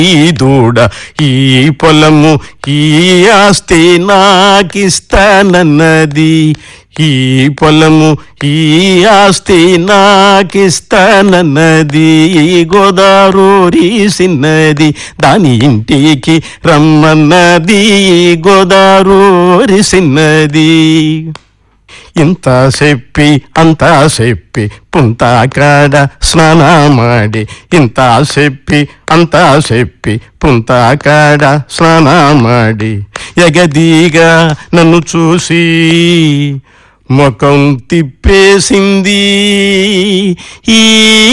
ఈ దూడ ఈ పొలము ఈ ఆస్తి నాకిస్తానన్నది ఈ పొలము ఈ ఆస్తి నాకిస్తానన్నది గోదావరి సిన్నది దాని ఇంటికి రమ్మన్నది గోదావరి సిన్నది ఇంత చెప్పి అంత చెప్పి పుంత కాడ స్నాన ಮಾಡಿ ఇంత చెప్పి అంత చెప్పి పుంత కాడ స్నాన ಮಾಡಿ ఎగదీగా నన్ను చూసి ముఖం తిప్పేసింది ఈ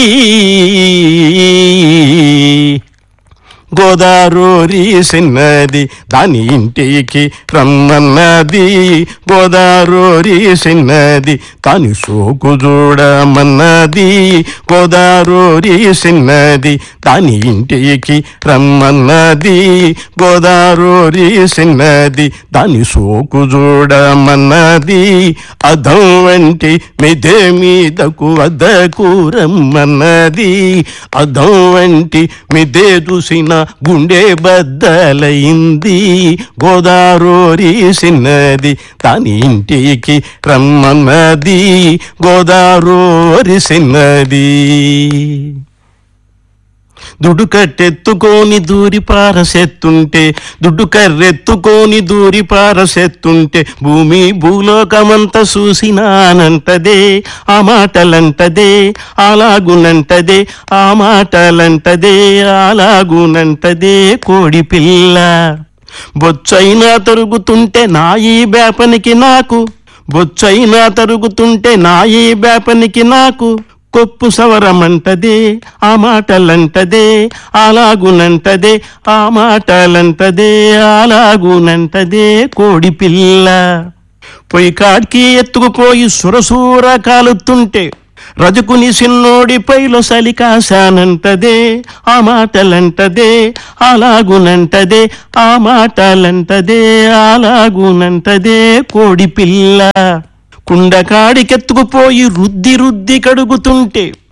గోదావరి సిన్నది దాని ఇంటికి రమ్మన్నది గోదావరి సిన్నది దాని సోకు చూడమన్నది గోదావరి సిన్నది దాని ఇంటికి రమ్మన్నది గోదావరి సిన్నది దాని సోకు చూడమన్నది అధం వంటి మిదే మీదకు వద్దకు రమ్మన్నది అధం వంటి మిదే చూసిన గుండె బద్దలైంది గోదావరి సిన్నది దాని ఇంటికి రమ్మన్నది గోదావరి సిన్నది దుడ్డు కట్టెత్తుకొని దూరి పారసెత్తుంటే దుడ్డు కర్రెత్తుకొని దూరి పారసెత్తుంటే భూమి భూలోకమంత చూసినానంటదే ఆ మాటలంటదే అలాగునంటదే ఆ మాటలంటదే అలాగునంటదే కోడి పిల్ల బొచ్చైనా తరుగుతుంటే నా ఈ బేపనికి నాకు బొచ్చైనా తరుగుతుంటే నా ఈ బేపనికి నాకు కొప్పు సవరమంటదే ఆ మాటలంటదే అలాగునంటదే ఆ మాటలంటదే అలాగునంటదే కోడి పిల్ల పొయ్యి కాడికి ఎత్తుకుపోయి సురసూర కాలుతుంటే రజకుని సిన్నోడి పైలో సలికాశానంటదే ఆ మాటలంటదే అలాగునంటదే ఆ మాటలంటదే అలాగునంటదే కోడి పిల్ల కుండకాడికెత్తుకుపోయి రుద్ది రుద్ది కడుగుతుంటే